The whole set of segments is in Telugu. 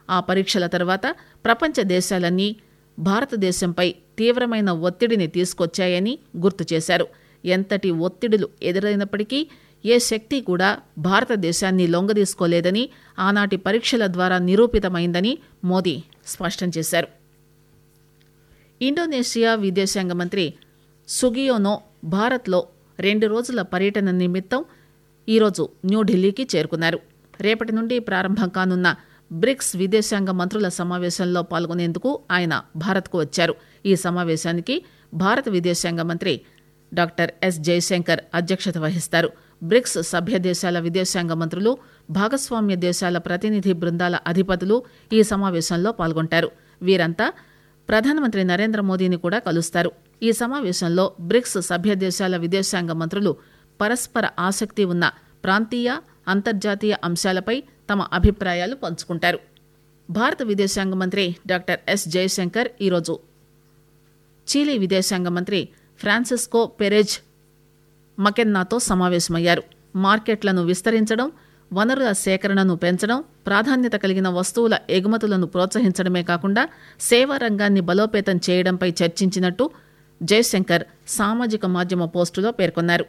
ఆ పరీక్షల తర్వాత ప్రపంచ దేశాలన్నీ భారతదేశంపై తీవ్రమైన ఒత్తిడిని తీసుకొచ్చాయని గుర్తు చేశారు ఎంతటి ఒత్తిడులు ఎదురైనప్పటికీ ఏ శక్తి కూడా భారతదేశాన్ని లొంగదీసుకోలేదని ఆనాటి పరీక్షల ద్వారా నిరూపితమైందని మోదీ స్పష్టం చేశారు ఇండోనేషియా విదేశాంగ మంత్రి సుగియోనో భారత్లో రెండు రోజుల పర్యటన నిమిత్తం ఈరోజు న్యూఢిల్లీకి చేరుకున్నారు రేపటి నుండి ప్రారంభం కానున్న బ్రిక్స్ విదేశాంగ మంత్రుల సమావేశంలో పాల్గొనేందుకు ఆయన భారత్కు వచ్చారు ఈ సమావేశానికి భారత విదేశాంగ మంత్రి డాక్టర్ ఎస్ జయశంకర్ అధ్యక్షత వహిస్తారు బ్రిక్స్ సభ్య దేశాల విదేశాంగ మంత్రులు భాగస్వామ్య దేశాల ప్రతినిధి బృందాల అధిపతులు ఈ సమావేశంలో పాల్గొంటారు వీరంతా ప్రధానమంత్రి నరేంద్ర మోదీని కూడా కలుస్తారు ఈ సమావేశంలో బ్రిక్స్ సభ్య దేశాల విదేశాంగ మంత్రులు పరస్పర ఆసక్తి ఉన్న ప్రాంతీయ అంతర్జాతీయ అంశాలపై తమ అభిప్రాయాలు పంచుకుంటారు భారత విదేశాంగ మంత్రి డాక్టర్ ఎస్ జయశంకర్ ఈరోజు చీలీ విదేశాంగ మంత్రి ఫ్రాన్సిస్కో పెరెజ్ మకెన్నాతో సమావేశమయ్యారు మార్కెట్లను విస్తరించడం వనరుల సేకరణను పెంచడం ప్రాధాన్యత కలిగిన వస్తువుల ఎగుమతులను ప్రోత్సహించడమే కాకుండా సేవా రంగాన్ని బలోపేతం చేయడంపై చర్చించినట్టు జయశంకర్ సామాజిక మాధ్యమ పోస్టులో పేర్కొన్నారు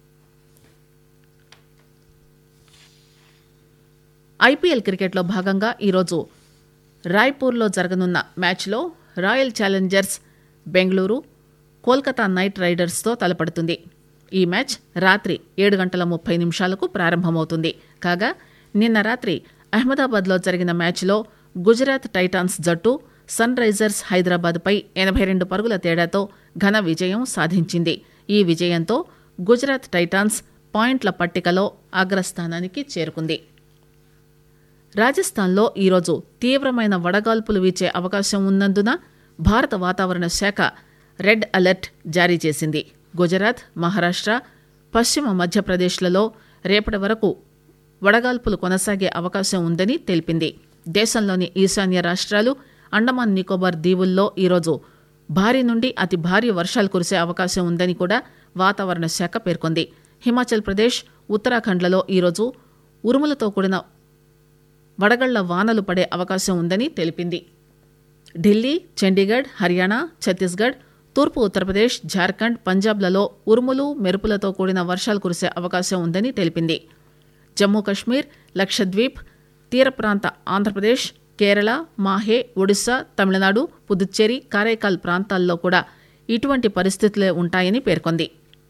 ఐపీఎల్ క్రికెట్లో భాగంగా ఈరోజు రాయ్పూర్లో జరగనున్న మ్యాచ్లో royal challengers Bengaluru Kolkata knight రైడర్స్తో తలపడుతుంది ఈ మ్యాచ్ రాత్రి ఏడు గంటల ముప్పై నిమిషాలకు ప్రారంభమవుతుంది కాగా నిన్న రాత్రి అహ్మదాబాద్లో జరిగిన మ్యాచ్లో గుజరాత్ టైటాన్స్ జట్టు సన్ రైజర్స్ హైదరాబాద్పై ఎనభై రెండు పరుగుల తేడాతో ఘన విజయం సాధించింది ఈ విజయంతో గుజరాత్ టైటాన్స్ పాయింట్ల పట్టికలో అగ్రస్థానానికి చేరుకుంది రాజస్థాన్లో ఈరోజు తీవ్రమైన వడగాల్పులు వీచే అవకాశం ఉన్నందున భారత వాతావరణ శాఖ రెడ్ అలర్ట్ జారీ చేసింది గుజరాత్ మహారాష్ట్ర పశ్చిమ మధ్యప్రదేశ్లలో రేపటి వరకు వడగాల్పులు కొనసాగే అవకాశం ఉందని తెలిపింది దేశంలోని ఈశాన్య రాష్ట్రాలు అండమాన్ నికోబార్ దీవుల్లో ఈరోజు భారీ నుండి అతి భారీ వర్షాలు కురిసే అవకాశం ఉందని కూడా వాతావరణ శాఖ పేర్కొంది హిమాచల్ ప్రదేశ్ ఉత్తరాఖండ్లలో ఈరోజు ఉరుములతో కూడిన వడగళ్ల వానలు పడే అవకాశం ఉందని తెలిపింది ఢిల్లీ చండీగఢ్ హర్యానా ఛత్తీస్గఢ్ తూర్పు ఉత్తరప్రదేశ్ జార్ఖండ్ పంజాబ్లలో ఉరుములు మెరుపులతో కూడిన వర్షాలు కురిసే అవకాశం ఉందని తెలిపింది జమ్మూ కశ్మీర్ లక్షద్వీప్ తీర ప్రాంత ఆంధ్రప్రదేశ్ కేరళ మాహే ఒడిశా తమిళనాడు పుదుచ్చేరి కారైకాల్ ప్రాంతాల్లో కూడా ఇటువంటి పరిస్థితులే ఉంటాయని పేర్కొంది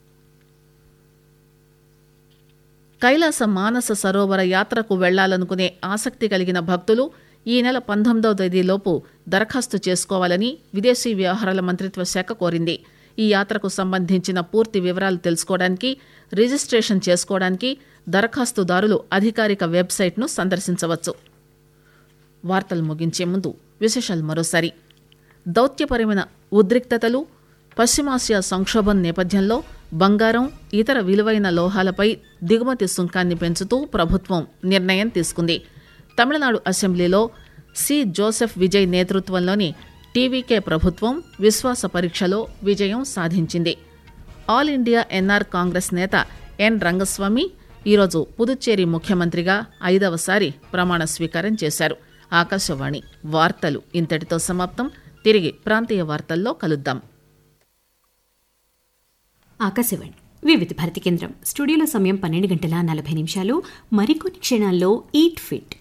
కైలాస మానస సరోవర యాత్రకు వెళ్లాలనుకునే ఆసక్తి కలిగిన భక్తులు ఈ నెల పంతొమ్మిదవ తేదీలోపు దరఖాస్తు చేసుకోవాలని విదేశీ వ్యవహారాల మంత్రిత్వ శాఖ కోరింది ఈ యాత్రకు సంబంధించిన పూర్తి వివరాలు తెలుసుకోవడానికి రిజిస్ట్రేషన్ చేసుకోవడానికి దరఖాస్తుదారులు అధికారిక వెబ్సైట్ను సందర్శించవచ్చు వార్తలు ముగించే ముందు విశేషాలు మరోసారి దౌత్యపరమైన ఉద్రిక్తతలు పశ్చిమాసియా సంక్షోభం నేపథ్యంలో బంగారం ఇతర విలువైన లోహాలపై దిగుమతి సుంకాన్ని పెంచుతూ ప్రభుత్వం నిర్ణయం తీసుకుంది తమిళనాడు అసెంబ్లీలో సి జోసెఫ్ విజయ్ నేతృత్వంలోని టీవీకే ప్రభుత్వం విశ్వాస పరీక్షలో విజయం సాధించింది ఆల్ ఇండియా ఎన్ఆర్ కాంగ్రెస్ నేత ఎన్ రంగస్వామి ఈరోజు పుదుచ్చేరి ముఖ్యమంత్రిగా ఐదవసారి ప్రమాణ స్వీకారం చేశారు ఆకాశవాణి వార్తలు ఇంతటితో సమాప్తం తిరిగి ప్రాంతీయ వార్తల్లో కలుద్దాం ఆకాశవాణి వివిధ భారతి కేంద్రం స్టూడియోలో సమయం పన్నెండు గంటల నలభై నిమిషాలు మరికొన్ని క్షణాల్లో ఈట్ ఫిట్